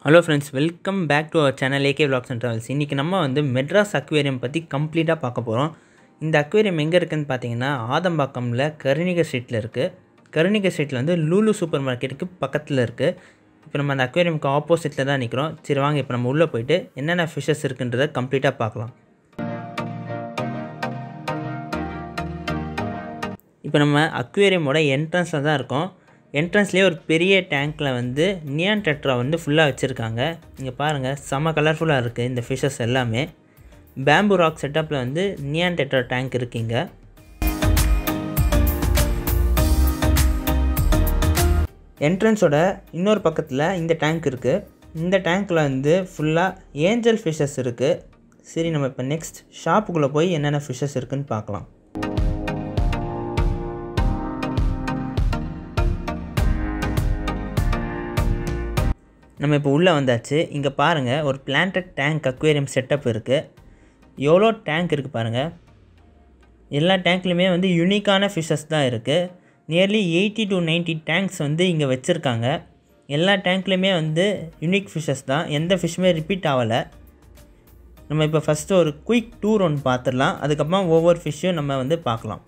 hello friends welcome back to our channel AK vlogs and travels இன்றைக்கி நம்ம வந்து Madras aquarium பற்றி கம்ப்ளீட்டாக பார்க்க போகிறோம் இந்த அக்வேரியம் எங்கே இருக்குதுன்னு பார்த்தீங்கன்னா ஆதம்பாக்கமில் கருணிக ஸ்ட்ரீட்டில் இருக்குது கருணிக ஸ்ட்ரீட்டில் வந்து லூலு சூப்பர் மார்க்கெட்டுக்கு பக்கத்தில் இருக்குது இப்போ நம்ம அந்த அக்வேரியமுக்கு ஆப்போசிட்டில் தான் நிற்கிறோம் சரி வாங்க இப்போ நம்ம உள்ளே போயிட்டு என்னென்ன ஃபிஷஸ் இருக்குன்றதை கம்ப்ளீட்டாக பார்க்கலாம் இப்போ நம்ம அக்வேரியமோட என்ட்ரன்ஸில் தான் இருக்கோம் என்ட்ரன்ஸ்லேயே ஒரு பெரிய டேங்க்கில் வந்து நியான் டெட்ரா வந்து ஃபுல்லாக வச்சுருக்காங்க இங்கே பாருங்கள் செம்ம கலர்ஃபுல்லாக இருக்குது இந்த ஃபிஷஸ் எல்லாமே பேம்பு ராக் செட்டப்பில் வந்து நியான் டெட்ரா டேங்க் இருக்குங்க என்ட்ரன்ஸோட இன்னொரு பக்கத்தில் இந்த டேங்க் இருக்குது இந்த டேங்க்கில் வந்து ஃபுல்லாக ஏஞ்சல் ஃபிஷஸ் இருக்குது சரி நம்ம இப்போ நெக்ஸ்ட் ஷாப்புக்குள்ளே போய் என்னென்ன ஃபிஷஸ் இருக்குதுன்னு பார்க்கலாம் நம்ம இப்போ உள்ளே வந்தாச்சு இங்கே பாருங்கள் ஒரு பிளான்டட் டேங்க் அக்வேரியம் செட்டப் இருக்குது எவ்வளோ டேங்க் இருக்குது பாருங்கள் எல்லா டேங்க்லையுமே வந்து யூனிக்கான ஃபிஷஸ் தான் இருக்குது nearly eighty to ninety tanks வந்து இங்கே வச்சுருக்காங்க எல்லா டேங்க்லேயுமே வந்து யூனிக் ஃபிஷஸ் தான் எந்த ஃபிஷ்ஷுமே ரிப்பீட் ஆகலை நம்ம இப்போ ஃபஸ்ட்டு ஒரு குயிக் டூர் ஒன்று பார்த்துடலாம் அதுக்கப்புறமா ஒவ்வொரு ஃபிஷ்ஷும் நம்ம வந்து பார்க்கலாம்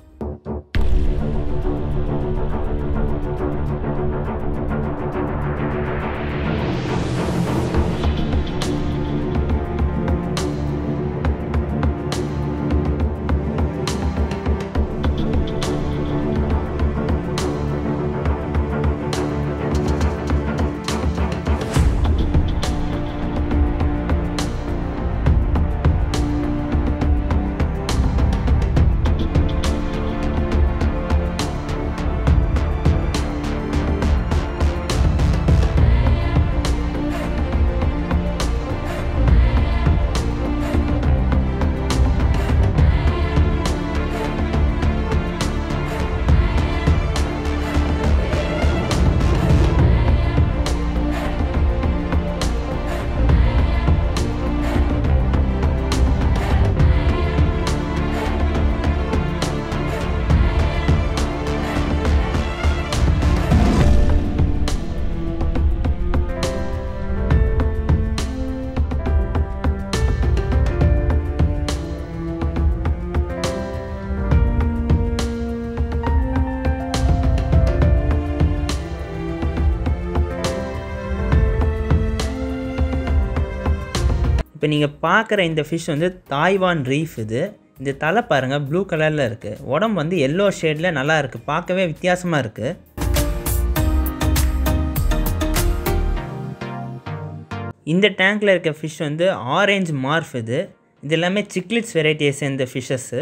இப்போ நீங்கள் பார்க்குற இந்த ஃபிஷ் வந்து தாய்வான் ரீஃப் இது இந்த தலை பாருங்கள் ப்ளூ கலரில் இருக்குது உடம்பு வந்து எல்லோ ஷேடில் நல்லா இருக்குது பார்க்கவே வித்தியாசமாக இருக்குது இந்த டேங்க்கில் இருக்க ஃபிஷ் வந்து ஆரேஞ்ச் மார்ஃப் இது இது எல்லாமே சிக்லிட்ஸ் வெரைட்டியை சேர்ந்த ஃபிஷ்ஷஸ்ஸு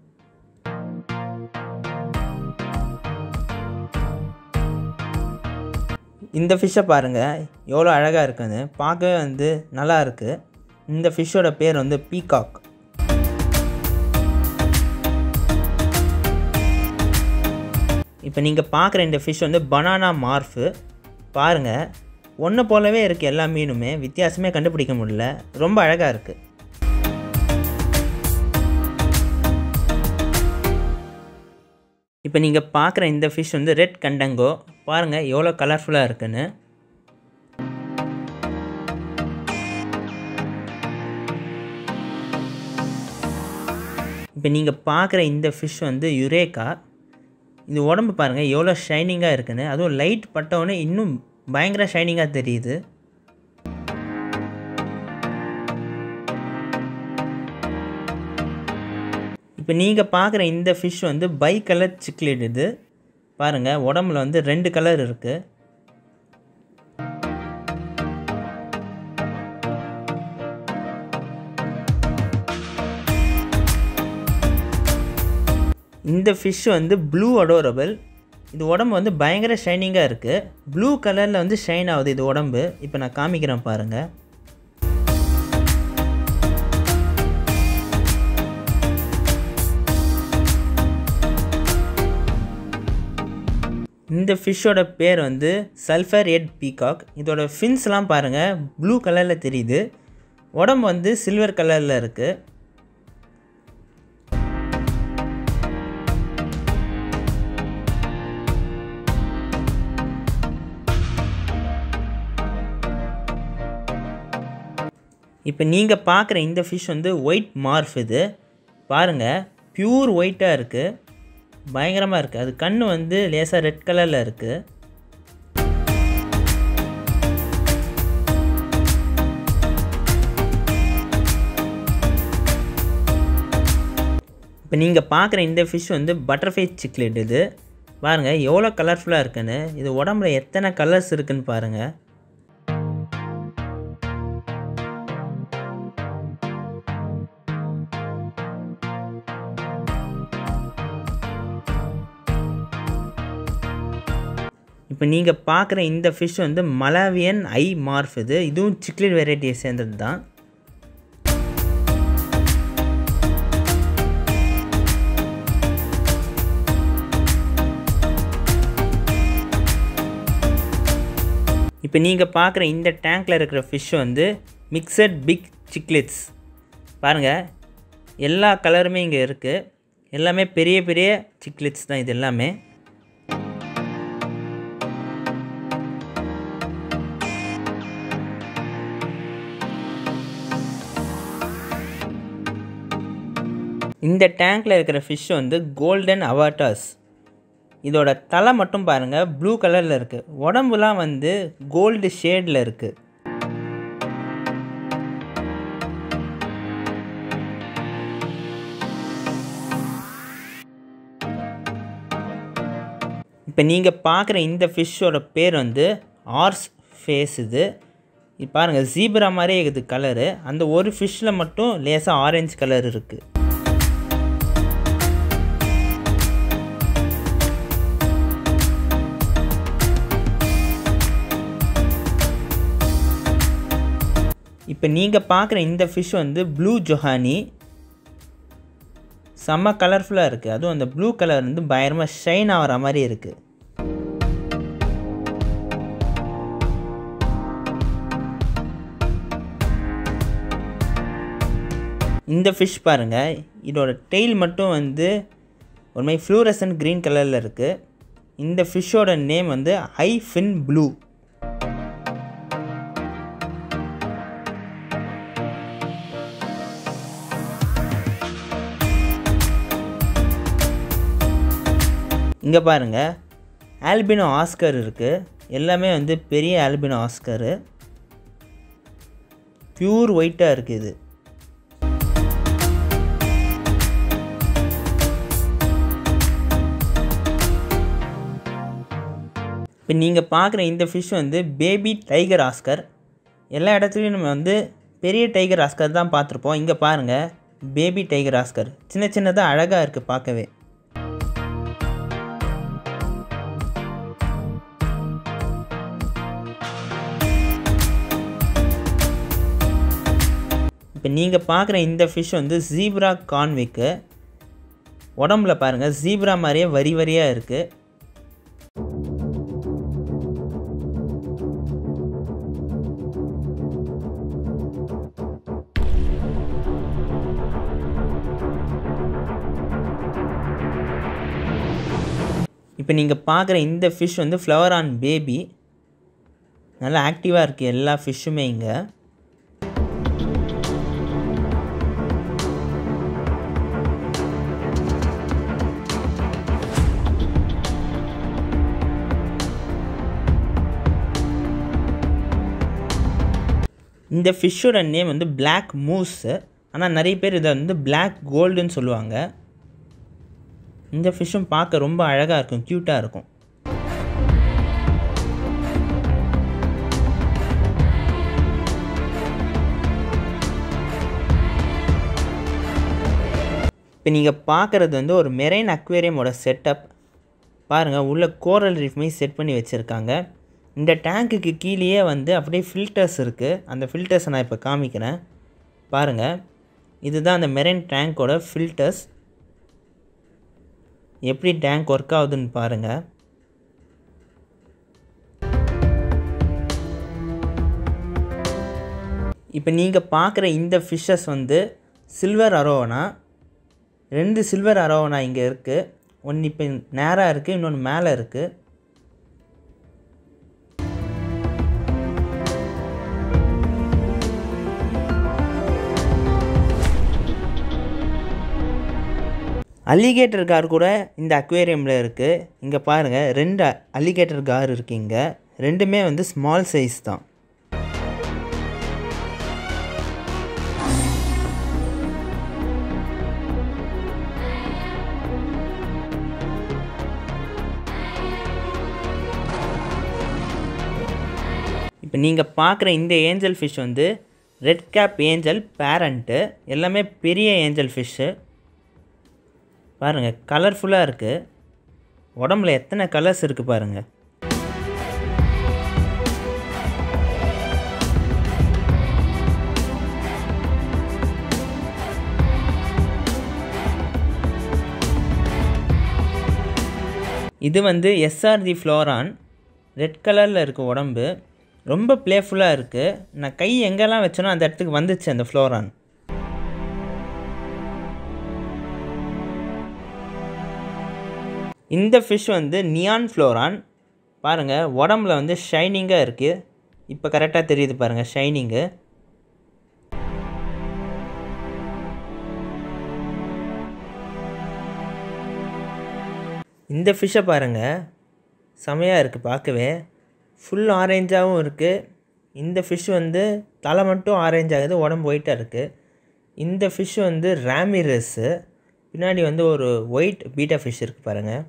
இந்த ஃபிஷ்ஷை பாருங்கள் எவ்வளோ அழகாக இருக்குன்னு பார்க்கவே வந்து நல்லா இருக்குது இந்த ஃபிஷ்ஷோட பேர் வந்து பீகாக் இப்போ நீங்கள் பார்க்குற இந்த ஃபிஷ் வந்து பனானா மார்ஃபு பாருங்கள் ஒன்று போலவே இருக்குது எல்லா மீனுமே வித்தியாசமே கண்டுபிடிக்க முடியல ரொம்ப அழகாக இருக்குது இப்போ நீங்கள் பார்க்குற இந்த ஃபிஷ் வந்து ரெட் கண்டங்கோ பாருங்கள் எவ்வளோ கலர்ஃபுல்லாக இருக்குன்னு இப்போ நீங்கள் பார்க்குற இந்த ஃபிஷ் வந்து யுரேக்கா இது உடம்பு பாருங்கள் எவ்வளோ ஷைனிங்காக இருக்குன்னு அதுவும் லைட் பட்டவுடனே இன்னும் பயங்கர ஷைனிங்காக தெரியுது இப்போ நீங்கள் பார்க்குற இந்த ஃபிஷ் வந்து பை கலர் சிக்லேட் இது பாருங்கள் உடம்புல வந்து ரெண்டு கலர் இருக்குது இந்த ஃபிஷ் வந்து ப்ளூ அடோரபிள் இது உடம்பு வந்து பயங்கர ஷைனிங்காக இருக்குது ப்ளூ கலரில் வந்து ஷைன் ஆகுது இது உடம்பு இப்போ நான் காமிக்கிறேன் பாருங்கள் இந்த ஃபிஷ்ஷோட பேர் வந்து சல்ஃபர் எட் பீகாக் இதோட ஃபின்ஸ்லாம் பாருங்கள் ப்ளூ கலரில் தெரியுது உடம்பு வந்து சில்வர் கலரில் இருக்குது இப்போ நீங்கள் பார்க்குற இந்த ஃபிஷ் வந்து ஒயிட் மார்ஃப் இது பாருங்கள் பியூர் ஒயிட்டாக இருக்குது பயங்கரமாக இருக்குது அது கண் வந்து லேசாக ரெட் கலரில் இருக்குது இப்போ நீங்கள் பார்க்குற இந்த ஃபிஷ் வந்து பட்டர்ஃப்ளை சிக்லெட் இது பாருங்கள் எவ்வளோ கலர்ஃபுல்லாக இருக்குன்னு இது உடம்புல எத்தனை கலர்ஸ் இருக்குன்னு பாருங்கள் இப்போ நீங்கள் பார்க்குற இந்த ஃபிஷ் வந்து மலாவியன் ஐ மார்ஃப் இது இதுவும் சிக்லெட் வெரைட்டியை சேர்ந்தது தான் இப்போ நீங்கள் பார்க்குற இந்த டேங்க்கில் இருக்கிற ஃபிஷ் வந்து மிக்சட் பிக் சிக்லெட்ஸ் பாருங்கள் எல்லா கலருமே இங்கே இருக்குது எல்லாமே பெரிய பெரிய சிக்லெட்ஸ் தான் இது எல்லாமே இந்த டேங்க்கில் இருக்கிற ஃபிஷ் வந்து கோல்டன் அவாட்டாஸ் இதோட தலை மட்டும் பாருங்கள் ப்ளூ கலரில் இருக்குது உடம்புலாம் வந்து கோல்டு ஷேடில் இருக்குது இப்போ நீங்கள் பார்க்குற இந்த ஃபிஷ்ஷோட பேர் வந்து ஆர்ஸ் ஃபேஸ் இது இது பாருங்கள் ஜீப்ரா மாதிரியே இருக்குது கலரு அந்த ஒரு ஃபிஷ்ஷில் மட்டும் லேசாக ஆரஞ்சு கலர் இருக்குது இப்போ நீங்கள் பார்க்குற இந்த ஃபிஷ் வந்து ப்ளூ ஜொஹானி செம்ம கலர்ஃபுல்லாக இருக்குது அதுவும் அந்த ப்ளூ கலர் வந்து பயங்கரமாக ஷைன் ஆகிற மாதிரி இருக்குது இந்த ஃபிஷ் பாருங்கள் இதோட டெய்ல் மட்டும் வந்து ஒரு மாதிரி ஃப்ளூரசன்ட் க்ரீன் கலரில் இருக்குது இந்த ஃபிஷ்ஷோட நேம் வந்து ஹை ஃபின் ப்ளூ இங்கே பாருங்கள் ஆல்பினோ ஆஸ்கர் இருக்குது எல்லாமே வந்து பெரிய ஆல்பினோ ஆஸ்கரு ப்யூர் ஒயிட்டாக இருக்குது இது இப்போ நீங்கள் பார்க்குற இந்த ஃபிஷ் வந்து பேபி டைகர் ஆஸ்கர் எல்லா இடத்துலையும் நம்ம வந்து பெரிய டைகர் ஆஸ்கர் தான் பார்த்துருப்போம் இங்கே பாருங்கள் பேபி டைகர் ஆஸ்கர் சின்ன சின்னதாக அழகாக இருக்குது பார்க்கவே இப்போ நீங்கள் பார்க்குற இந்த ஃபிஷ் வந்து ஜீப்ரா கான்விக்கு உடம்புல பாருங்கள் ஜீப்ரா மாதிரியே வரி வரியாக இருக்குது இப்போ நீங்கள் பார்க்குற இந்த ஃபிஷ் வந்து ஃப்ளவர் ஆன் பேபி நல்லா ஆக்டிவாக இருக்குது எல்லா ஃபிஷ்ஷுமே இங்கே இந்த ஃபிஷ்ஷோட நேம் வந்து பிளாக் மூஸு ஆனால் நிறைய பேர் இதை வந்து பிளாக் கோல்டுன்னு சொல்லுவாங்க இந்த ஃபிஷ்ஷும் பார்க்க ரொம்ப அழகாக இருக்கும் க்யூட்டாக இருக்கும் இப்போ நீங்கள் பார்க்குறது வந்து ஒரு மெரைன் அக்வேரியமோட செட்டப் பாருங்கள் உள்ள கோரல் ரீஃப் மாதிரி செட் பண்ணி வச்சுருக்காங்க இந்த டேங்க்குக்கு கீழேயே வந்து அப்படியே ஃபில்டர்ஸ் இருக்குது அந்த ஃபில்டர்ஸை நான் இப்போ காமிக்கிறேன் பாருங்கள் இதுதான் அந்த மெரைன் டேங்க்கோட ஃபில்டர்ஸ் எப்படி டேங்க் ஒர்க் ஆகுதுன்னு பாருங்கள் இப்போ நீங்கள் பார்க்குற இந்த ஃபிஷ்ஷஸ் வந்து சில்வர் அரோவனா ரெண்டு சில்வர் அரோவனா இங்கே இருக்குது ஒன்று இப்போ நேராக இருக்குது இன்னொன்று மேலே இருக்குது அலிகேட்டர் கார் கூட இந்த அக்வேரியமில் இருக்குது இங்கே பாருங்கள் ரெண்டு அலிகேட்டர் கார் இருக்குது இங்கே ரெண்டுமே வந்து ஸ்மால் சைஸ் தான் இப்போ நீங்கள் பார்க்குற இந்த ஏஞ்சல் ஃபிஷ் வந்து ரெட் கேப் ஏஞ்சல் பேரண்ட்டு எல்லாமே பெரிய ஏஞ்சல் ஃபிஷ்ஷு பாருங்கள் கலர்ஃபுல்லாக இருக்குது உடம்புல எத்தனை கலர்ஸ் இருக்குது பாருங்கள் இது வந்து எஸ்ஆர்டி ஃப்ளோரான் ரெட் கலரில் இருக்குது உடம்பு ரொம்ப ப்ளேஃபுல்லாக இருக்குது நான் கை எங்கெல்லாம் வச்சேனோ அந்த இடத்துக்கு வந்துச்சு அந்த ஃப்ளோரான் இந்த ஃபிஷ் வந்து நியான் ஃப்ளோரான் பாருங்கள் உடம்புல வந்து ஷைனிங்காக இருக்குது இப்போ கரெக்டாக தெரியுது பாருங்கள் ஷைனிங்கு இந்த ஃபிஷ்ஷை பாருங்கள் செமையாக இருக்குது பார்க்கவே ஃபுல் ஆரேஞ்சாகவும் இருக்குது இந்த ஃபிஷ் வந்து தலை மட்டும் ஆரேஞ்ச் ஆகுது உடம்பு ஒயிட்டாக இருக்குது இந்த ஃபிஷ் வந்து ரேமிரஸ்ஸு பின்னாடி வந்து ஒரு ஒயிட் பீட்டா ஃபிஷ் இருக்குது பாருங்கள்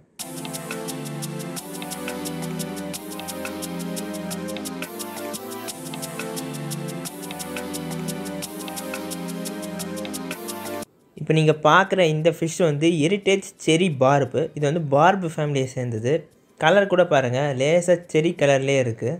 இப்போ நீங்கள் பார்க்குற இந்த ஃபிஷ் வந்து ஹெரிட்டேஜ் செரி பார்பு இது வந்து பார்பு ஃபேமிலியை சேர்ந்தது கலர் கூட பாருங்கள் லேசாக செரி கலர்லேயே இருக்குது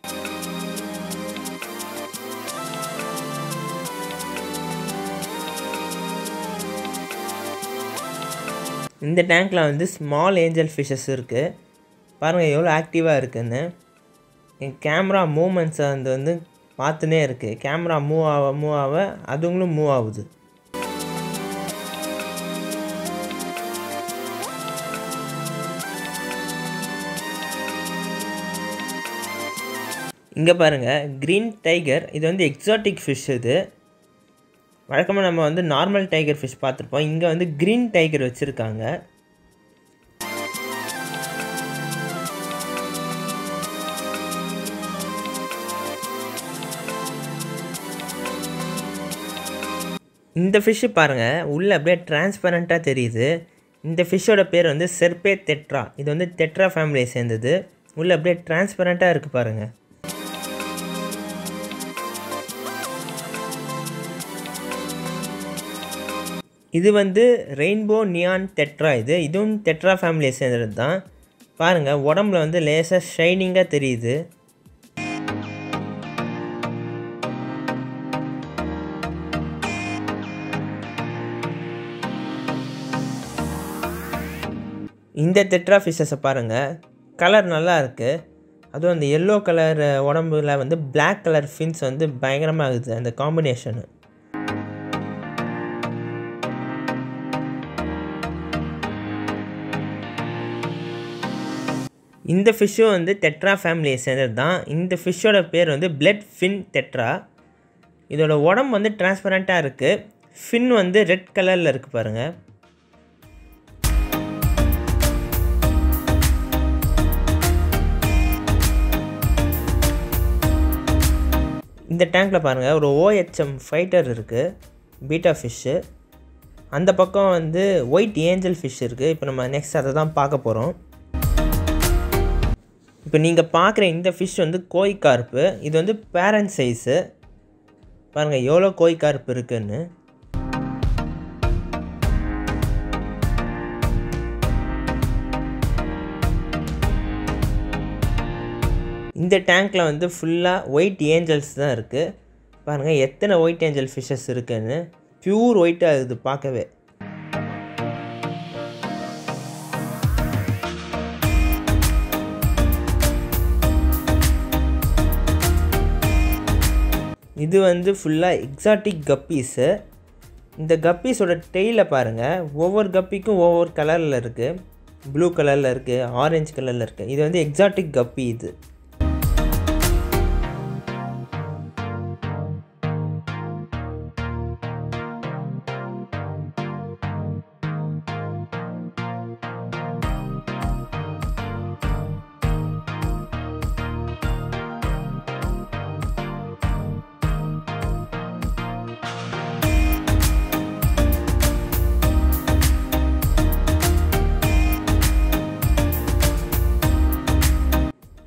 இந்த டேங்க்கில் வந்து ஸ்மால் ஏஞ்சல் ஃபிஷ்ஷஸ் இருக்குது பாருங்கள் எவ்வளோ ஆக்டிவாக இருக்குன்னு என் கேமரா மூமெண்ட்ஸை வந்து வந்து பார்த்துனே இருக்குது கேமரா மூவ் ஆக மூவ் ஆக அதுங்களும் மூவ் ஆகுது இங்கே பாருங்கள் க்ரீன் டைகர் இது வந்து எக்ஸாட்டிக் ஃபிஷ் இது வழக்கமாக நம்ம வந்து நார்மல் டைகர் ஃபிஷ் பார்த்துருப்போம் இங்கே வந்து க்ரீன் டைகர் வச்சுருக்காங்க இந்த ஃபிஷ்ஷு பாருங்கள் உள்ளே அப்படியே டிரான்ஸ்பரண்ட்டாக தெரியுது இந்த ஃபிஷ்ஷோட பேர் வந்து செர்பே தெட்ரா இது வந்து தெட்ரா ஃபேமிலியை சேர்ந்தது உள்ளே அப்படியே டிரான்ஸ்பரண்ட்டாக இருக்குது பாருங்கள் இது வந்து ரெயின்போ நியான் டெட்ரா இது இதுவும் டெட்ரா ஃபேமிலியை சேர்ந்தது தான் பாருங்கள் உடம்புல வந்து லேசாக ஷைனிங்காக தெரியுது இந்த டெட்ரா ஃபிஷ்ஷஸை பாருங்கள் கலர் நல்லா இருக்குது அதுவும் அந்த எல்லோ கலர் உடம்புல வந்து பிளாக் கலர் ஃபின்ஸ் வந்து பயங்கரமாக இருக்குது அந்த காம்பினேஷனு இந்த ஃபிஷ்ஷும் வந்து டெட்ரா ஃபேமிலியை சேர்ந்தது தான் இந்த ஃபிஷ்ஷோட பேர் வந்து பிளட் ஃபின் டெட்ரா இதோட உடம்பு வந்து டிரான்ஸ்பரண்ட்டாக இருக்குது ஃபின் வந்து ரெட் கலரில் இருக்குது பாருங்கள் இந்த டேங்க்கில் பாருங்கள் ஒரு ஓஹெச்எம் ஃபைட்டர் இருக்குது பீட்டா ஃபிஷ்ஷு அந்த பக்கம் வந்து ஒயிட் ஏஞ்சல் ஃபிஷ் இருக்குது இப்போ நம்ம நெக்ஸ்ட் அதை தான் பார்க்க போகிறோம் இப்போ நீங்கள் பார்க்குற இந்த ஃபிஷ் வந்து கோய் கார்ப்பு இது வந்து பேரண்ட் சைஸு பாருங்கள் எவ்வளோ கோய் கார்ப்பு இருக்குன்னு இந்த டேங்க்கில் வந்து ஃபுல்லாக ஒயிட் ஏஞ்சல்ஸ் தான் இருக்குது பாருங்கள் எத்தனை ஒயிட் ஏஞ்சல் ஃபிஷ்ஷஸ் இருக்குன்னு ப்யூர் ஒயிட்டாக இருக்குது பார்க்கவே இது வந்து ஃபுல்லாக எக்ஸாட்டிக் கப்பீஸு இந்த கப்பீஸோட டெய்லை பாருங்கள் ஒவ்வொரு கப்பிக்கும் ஒவ்வொரு கலரில் இருக்குது ப்ளூ கலரில் இருக்குது ஆரஞ்சு கலரில் இருக்குது இது வந்து எக்ஸாட்டிக் கப்பி இது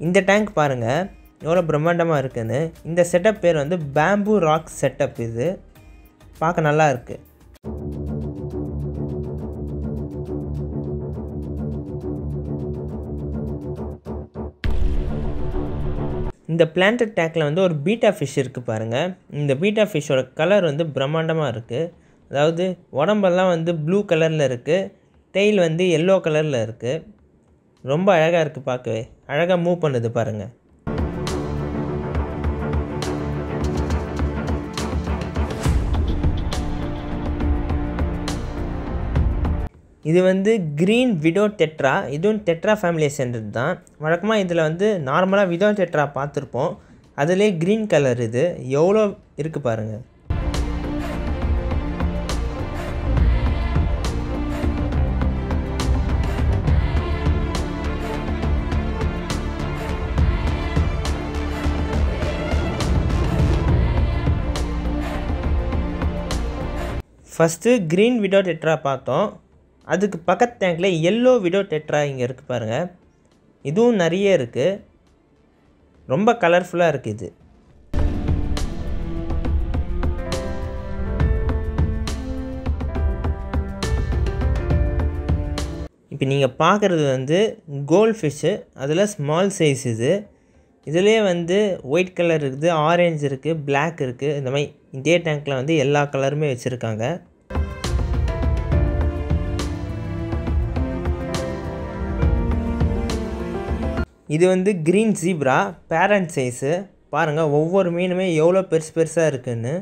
இந்த டேங்க் பாருங்கள் எவ்வளோ பிரம்மாண்டமாக இருக்குன்னு இந்த செட்டப் பேர் வந்து பேம்பு ராக் செட்டப் இது பார்க்க நல்லா இருக்குது இந்த பிளான்டட் டேங்கில் வந்து ஒரு பீட்டா ஃபிஷ் இருக்குது பாருங்கள் இந்த பீட்டா ஃபிஷ்ஷோட கலர் வந்து பிரம்மாண்டமாக இருக்குது அதாவது உடம்பெல்லாம் வந்து ப்ளூ கலரில் இருக்குது டெய்ல் வந்து எல்லோ கலரில் இருக்குது ரொம்ப அழகாக இருக்குது பார்க்கவே அழகாக மூவ் பண்ணுது பாருங்கள் இது வந்து க்ரீன் விடோ டெட்ரா இதுவும் டெட்ரா ஃபேமிலியை சேர்ந்தது தான் வழக்கமாக இதில் வந்து நார்மலாக விடோ டெட்ரா பார்த்துருப்போம் அதிலே க்ரீன் கலர் இது எவ்வளோ இருக்குது பாருங்கள் ஃபஸ்ட்டு க்ரீன் விடோ டெட்ரா பார்த்தோம் அதுக்கு பக்கத்து டேங்கில் எல்லோ விடோ டெட்ரா இங்கே இருக்குது பாருங்கள் இதுவும் நிறைய இருக்குது ரொம்ப கலர்ஃபுல்லாக இருக்குது இது இப்போ நீங்கள் பார்க்குறது வந்து கோல்ட் ஃபிஷ்ஷு அதில் ஸ்மால் சைஸ் இது இதுலேயே வந்து ஒயிட் கலர் இருக்குது ஆரஞ்சு இருக்குது பிளாக் இருக்குது இந்த மாதிரி இதே டேங்க்கில் வந்து எல்லா கலருமே வச்சுருக்காங்க இது வந்து க்ரீன் ஜீப்ரா பேரண்ட் சைஸு பாருங்கள் ஒவ்வொரு மீனுமே எவ்வளோ பெருசு பெருசாக இருக்குன்னு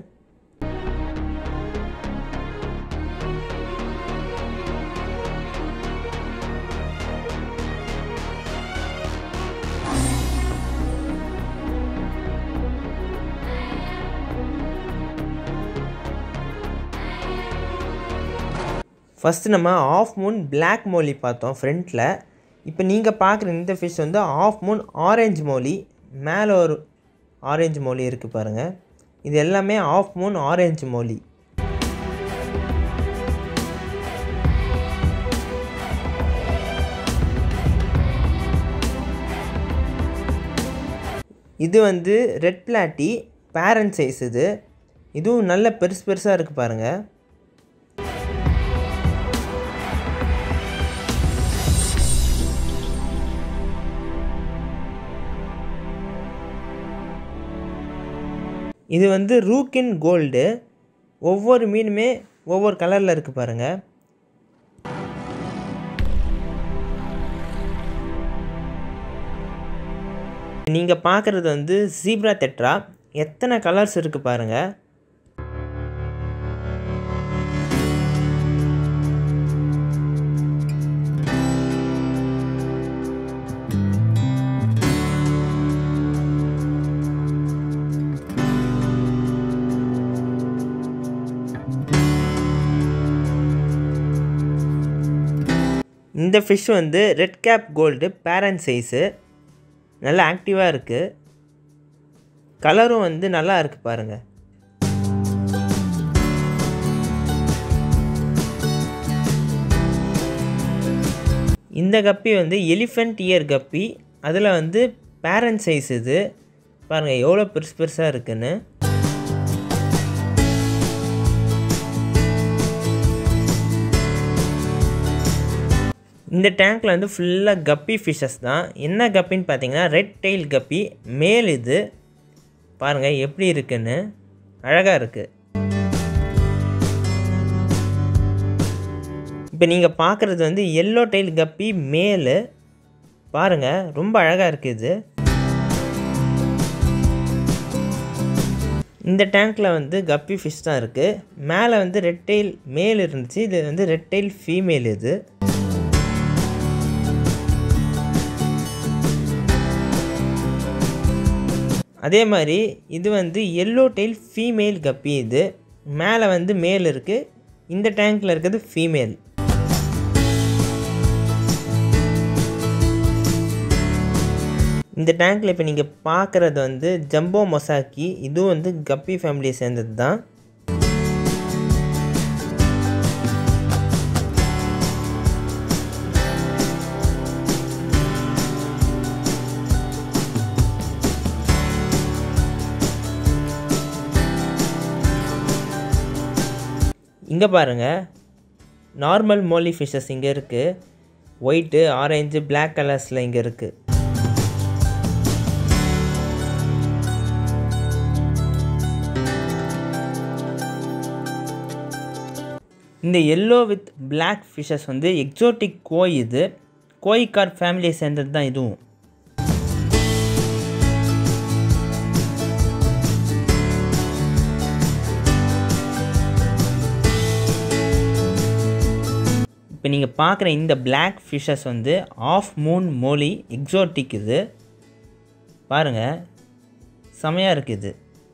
ஃபஸ்ட்டு நம்ம ஆஃப் மூன் பிளாக் மோலி பார்த்தோம் ஃப்ரண்ட்டில் இப்போ நீங்கள் பார்க்குற இந்த ஃபிஷ் வந்து ஆஃப் மூன் ஆரஞ்சு மோலி மேலே ஒரு ஆரஞ்சு மோலி இருக்குது பாருங்கள் இது எல்லாமே ஆஃப் மூன் ஆரஞ்சு மோலி இது வந்து ரெட் பிளாட்டி பேரண்ட் சைஸ் இது இதுவும் நல்ல பெருசு பெருசாக இருக்குது பாருங்கள் இது வந்து ரூக்கின் கோல்டு ஒவ்வொரு மீனுமே ஒவ்வொரு கலரில் இருக்குது பாருங்கள் நீங்கள் பார்க்குறது வந்து ஜீப்ரா தெட்ரா எத்தனை கலர்ஸ் இருக்குது பாருங்கள் இந்த ஃபிஷ் வந்து red cap gold parent size நல்லா ஆக்டிவாக இருக்குது கலரும் வந்து நல்லா இருக்குது பாருங்கள் இந்த கப்பி வந்து எலிஃபெண்ட் இயர் கப்பி அதில் வந்து பேரண்ட் சைஸ் இது பாருங்கள் எவ்வளோ பெருசு பெருசாக இருக்குன்னு இந்த டேங்க்கில் வந்து ஃபுல்லாக கப்பி ஃபிஷ்ஷஸ் தான் என்ன கப்பின்னு பார்த்தீங்கன்னா ரெட் டெயில் கப்பி மேல் இது பாருங்கள் எப்படி இருக்குன்னு அழகாக இருக்குது இப்போ நீங்கள் பார்க்குறது வந்து எல்லோ டெயில் கப்பி மேலு பாருங்கள் ரொம்ப அழகாக இருக்குது இது இந்த டேங்க்கில் வந்து கப்பி ஃபிஷ் தான் இருக்குது மேலே வந்து ரெட் டெயில் மேல் இருந்துச்சு இது வந்து ரெட் டெயில் ஃபீமேல் இது அதே மாதிரி இது வந்து எல்லோ டெயில் ஃபீமேல் கப்பி இது மேலே வந்து மேல் இருக்குது இந்த டேங்க்கில் இருக்கிறது ஃபீமேல் இந்த டேங்க்கில் இப்போ நீங்கள் பார்க்குறது வந்து ஜம்போ மொசாக்கி இதுவும் வந்து கப்பி ஃபேமிலியை சேர்ந்தது தான் இங்கே பாருங்கள் நார்மல் மோலி ஃபிஷ்ஷஸ் இங்கே இருக்குது ஒயிட்டு ஆரஞ்சு பிளாக் கலர்ஸில் இங்கே இருக்குது இந்த எல்லோ வித் பிளாக் ஃபிஷ்ஷஸ் வந்து எக்ஸோட்டிக் கோய் இது கோய் கார்ப் ஃபேமிலியை சேர்ந்தது தான் இதுவும் இப்போ நீங்கள் பார்க்குற இந்த பிளாக் ஃபிஷ்ஷஸ் வந்து ஆஃப் மூன் மோலி எக்ஸோட்டிக் இது பாருங்கள் செமையாக இருக்குது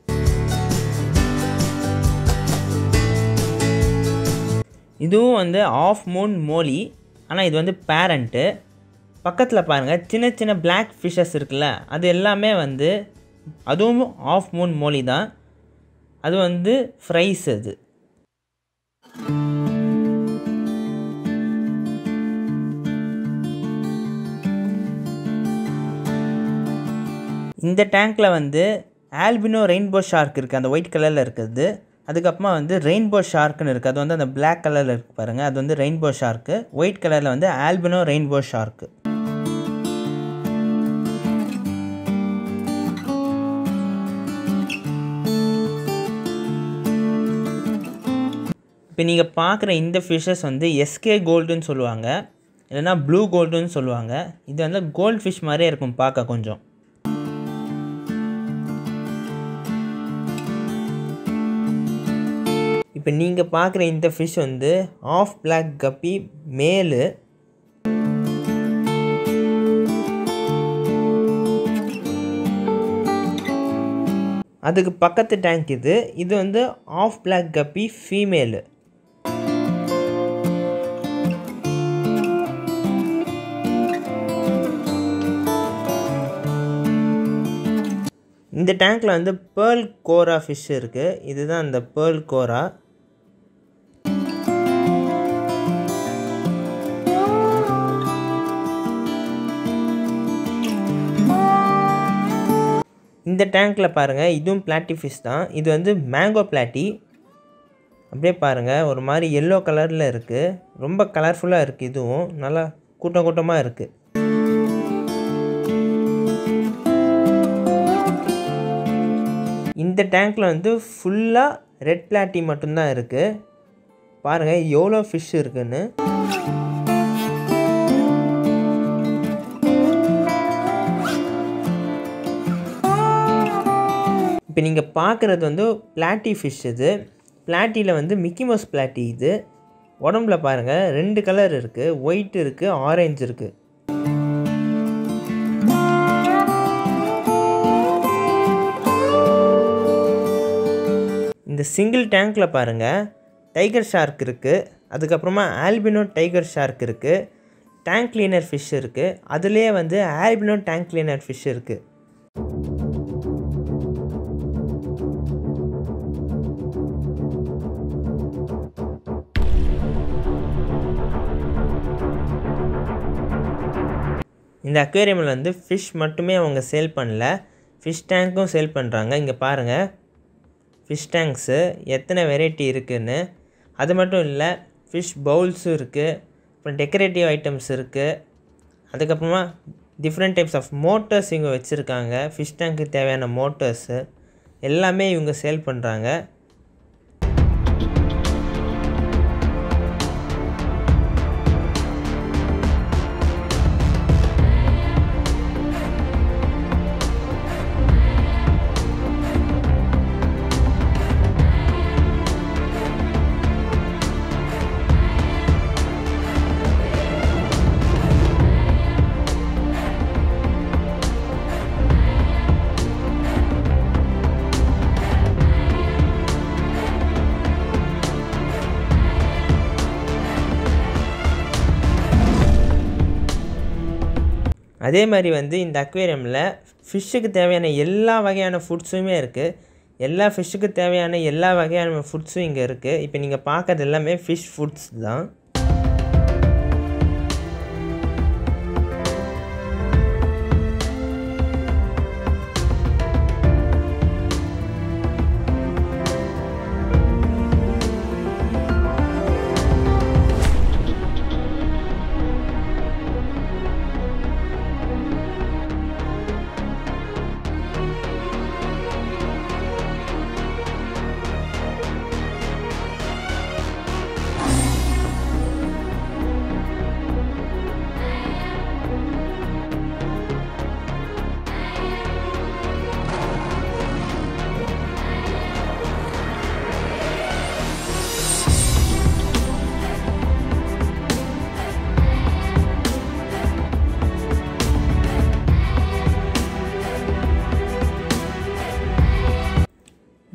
இதுவும் வந்து ஆஃப் மூன் மோலி ஆனால் இது வந்து பேரண்ட்டு பக்கத்தில் பாருங்கள் சின்ன சின்ன பிளாக் ஃபிஷ்ஷஸ் இருக்குல்ல அது எல்லாமே வந்து அதுவும் ஆஃப் மூன் மோலி தான் அது வந்து ஃப்ரைஸ் அது இந்த டேங்க்கில் வந்து ஆல்பினோ ரெயின்போ ஷார்க் இருக்குது அந்த ஒயிட் கலரில் இருக்குது அதுக்கப்புறமா வந்து ரெயின்போ ஷார்க்குன்னு இருக்குது அது வந்து அந்த பிளாக் கலரில் இருக்குது பாருங்கள் அது வந்து ரெயின்போ ஷார்க்கு ஒயிட் கலரில் வந்து ஆல்பினோ ரெயின்போ ஷார்க்கு இப்போ நீங்கள் பார்க்குற இந்த ஃபிஷ்ஷஸ் வந்து எஸ்கே கோல்டுன்னு சொல்லுவாங்க இல்லைனா ப்ளூ கோல்டுன்னு சொல்லுவாங்க இது வந்து கோல்ட் ஃபிஷ் மாதிரியே இருக்கும் பார்க்க கொஞ்சம் இப்போ நீங்கள் பார்க்குற இந்த ஃபிஷ் வந்து ஆஃப் பிளாக் கப்பி மேலு அதுக்கு பக்கத்து டேங்க் இது இது வந்து ஆஃப் பிளாக் கப்பி ஃபீமேலு இந்த டேங்க்கில் வந்து பேர்ல் கோரா ஃபிஷ் இருக்குது இதுதான் அந்த பேர்ல் கோரா இந்த டேங்க்கில் பாருங்கள் இதுவும் பிளாட்டி ஃபிஷ் தான் இது வந்து மேங்கோ பிளாட்டி அப்படியே பாருங்கள் ஒரு மாதிரி எல்லோ கலரில் இருக்குது ரொம்ப கலர்ஃபுல்லாக இருக்குது இதுவும் நல்லா கூட்டம் கூட்டமாக இருக்குது இந்த டேங்க்கில் வந்து ஃபுல்லாக ரெட் பிளாட்டி மட்டும்தான் இருக்குது பாருங்கள் எவ்வளோ ஃபிஷ் இருக்குன்னு இப்போ நீங்கள் பார்க்குறது வந்து பிளாட்டி ஃபிஷ் இது பிளாட்டியில் வந்து மிக்கி மவுஸ் பிளாட்டி இது உடம்புல பாருங்கள் ரெண்டு கலர் இருக்குது ஒயிட் இருக்குது ஆரஞ்சு இருக்குது இந்த சிங்கிள் டேங்க்கில் பாருங்கள் டைகர் ஷார்க் இருக்குது அதுக்கப்புறமா ஆல்பினோ டைகர் ஷார்க் இருக்குது டேங்க் கிளீனர் ஃபிஷ் இருக்குது அதுலேயே வந்து ஆல்பினோ டேங்க் கிளீனர் ஃபிஷ் இருக்குது இந்த அக்வேரியமில் வந்து ஃபிஷ் மட்டுமே அவங்க சேல் பண்ணல ஃபிஷ் டேங்க்கும் சேல் பண்ணுறாங்க இங்கே பாருங்கள் ஃபிஷ் டேங்க்ஸு எத்தனை வெரைட்டி இருக்குதுன்னு அது மட்டும் இல்லை ஃபிஷ் பவுல்ஸும் இருக்குது அப்புறம் டெக்கரேட்டிவ் ஐட்டம்ஸ் இருக்குது அதுக்கப்புறமா டிஃப்ரெண்ட் டைப்ஸ் ஆஃப் மோட்டர்ஸ் இவங்க வச்சுருக்காங்க ஃபிஷ் டேங்க்கு தேவையான மோட்டர்ஸு எல்லாமே இவங்க சேல் பண்ணுறாங்க அதே மாதிரி வந்து இந்த அக்வேரியமில் ஃபிஷ்ஷுக்கு தேவையான எல்லா வகையான ஃபுட்ஸுமே இருக்குது எல்லா ஃபிஷ்ஷுக்கு தேவையான எல்லா வகையான ஃபுட்ஸும் இங்கே இருக்குது இப்போ நீங்கள் பார்க்கறது எல்லாமே ஃபிஷ் ஃபுட்ஸ் தான்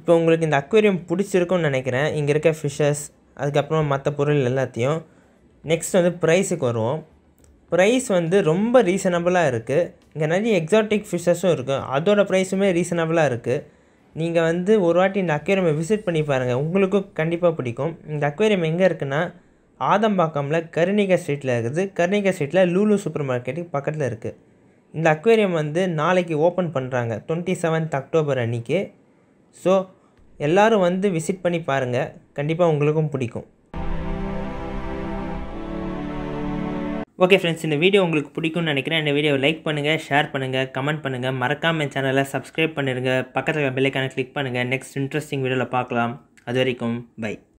இப்போ உங்களுக்கு இந்த அக்வேரியம் பிடிச்சிருக்கும்னு நினைக்கிறேன் இங்கே இருக்க ஃபிஷ்ஷஸ் அதுக்கப்புறம் மற்ற பொருள் எல்லாத்தையும் நெக்ஸ்ட் வந்து ப்ரைஸுக்கு வருவோம் ப்ரைஸ் வந்து ரொம்ப ரீசனபிளாக இருக்குது இங்கே நிறைய எக்ஸாட்டிக் ஃபிஷ்ஷஸும் இருக்குது அதோட ப்ரைஸுமே ரீசனபிளாக இருக்குது நீங்கள் வந்து ஒரு வாட்டி இந்த அக்வேரியமை விசிட் பண்ணி பாருங்கள் உங்களுக்கும் கண்டிப்பாக பிடிக்கும் இந்த அக்வேரியம் எங்கே இருக்குன்னா ஆதம்பாக்கமில் கருணிகா ஸ்ட்ரீட்டில் இருக்குது கருணிகா ஸ்ட்ரீட்டில் லூலு சூப்பர் மார்க்கெட்டுக்கு பக்கத்தில் இருக்குது இந்த அக்வேரியம் வந்து நாளைக்கு ஓப்பன் பண்ணுறாங்க டுவெண்ட்டி செவன்த் அக்டோபர் அன்றைக்கி ஸோ எல்லோரும் வந்து விசிட் பண்ணி பாருங்கள் கண்டிப்பாக உங்களுக்கும் பிடிக்கும் ஓகே ஃப்ரெண்ட்ஸ் இந்த வீடியோ உங்களுக்கு பிடிக்கும்னு நினைக்கிறேன் இந்த வீடியோவை லைக் பண்ணுங்கள் ஷேர் பண்ணுங்கள் கமெண்ட் பண்ணுங்கள் மறக்காமல் என் சேனலை சப்ஸ்கிரைப் பண்ணிடுங்க பக்கத்தில் பெல்லைக்கான கிளிக் பண்ணுங்கள் நெக்ஸ்ட் இன்ட்ரெஸ்டிங் வீடியோவில் பார்க்கலாம் அது வரைக்கும் பை